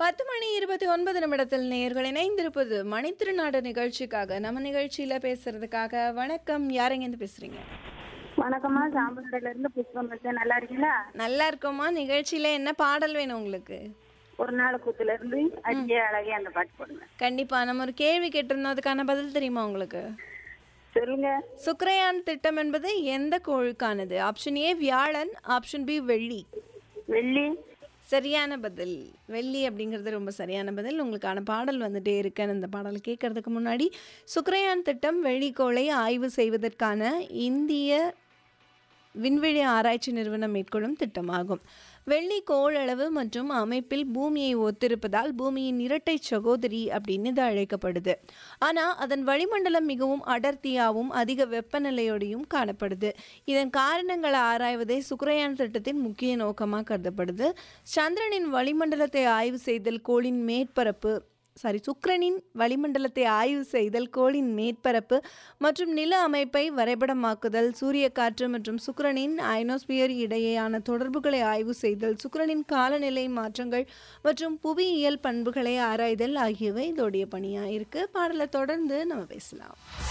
பத்து மணி இருபத்தி ஒன்பது நிமிடத்தில் நேயர்கள் இணைந்திருப்பது மணித்திருநாடு நிகழ்ச்சிக்காக நம்ம நிகழ்ச்சியில பேசுறதுக்காக வணக்கம் யாருங்க இருந்து பேசுறீங்க வணக்கம்மா சாம்பல்ல இருந்து புஷ்பம் பேசுறேன் நல்லா இருக்கீங்களா நல்லா இருக்கோமா நிகழ்ச்சியில என்ன பாடல் வேணும் உங்களுக்கு ஒரு நாள் கூத்துல இருந்து அடியே அழகே அந்த பாட்டு போடுங்க கண்டிப்பா நம்ம ஒரு கேள்வி கேட்டிருந்தோம் அதுக்கான பதில் தெரியுமா உங்களுக்கு சொல்லுங்க சுக்ரயான் திட்டம் என்பது எந்த கோளுக்கானது ஆப்ஷன் ஏ வியாழன் ஆப்ஷன் பி வெள்ளி வெள்ளி சரியான பதில் வெள்ளி அப்படிங்கிறது ரொம்ப சரியான பதில் உங்களுக்கான பாடல் வந்துட்டே இருக்கேன் இந்த பாடல் கேட்கறதுக்கு முன்னாடி சுக்ரயான் திட்டம் வெள்ளிக்கோளை ஆய்வு செய்வதற்கான இந்திய விண்வெளி ஆராய்ச்சி நிறுவனம் மேற்கொள்ளும் திட்டமாகும் வெள்ளி கோளளவு மற்றும் அமைப்பில் பூமியை ஒத்திருப்பதால் பூமியின் இரட்டை சகோதரி அப்படின்னு இது அழைக்கப்படுது ஆனால் அதன் வளிமண்டலம் மிகவும் அடர்த்தியாகவும் அதிக வெப்பநிலையோடையும் காணப்படுது இதன் காரணங்களை ஆராய்வதே சுக்ரயான் திட்டத்தின் முக்கிய நோக்கமாக கருதப்படுது சந்திரனின் வளிமண்டலத்தை ஆய்வு செய்தல் கோளின் மேற்பரப்பு சாரி சுக்கிரனின் வளிமண்டலத்தை ஆய்வு செய்தல் கோளின் மேற்பரப்பு மற்றும் நில அமைப்பை வரைபடமாக்குதல் சூரிய காற்று மற்றும் சுக்கிரனின் அயனோஸ்பியர் இடையேயான தொடர்புகளை ஆய்வு செய்தல் சுக்கிரனின் காலநிலை மாற்றங்கள் மற்றும் புவியியல் பண்புகளை ஆராய்தல் ஆகியவை இதோடைய பணியாக இருக்கு பாடலை தொடர்ந்து நம்ம பேசலாம்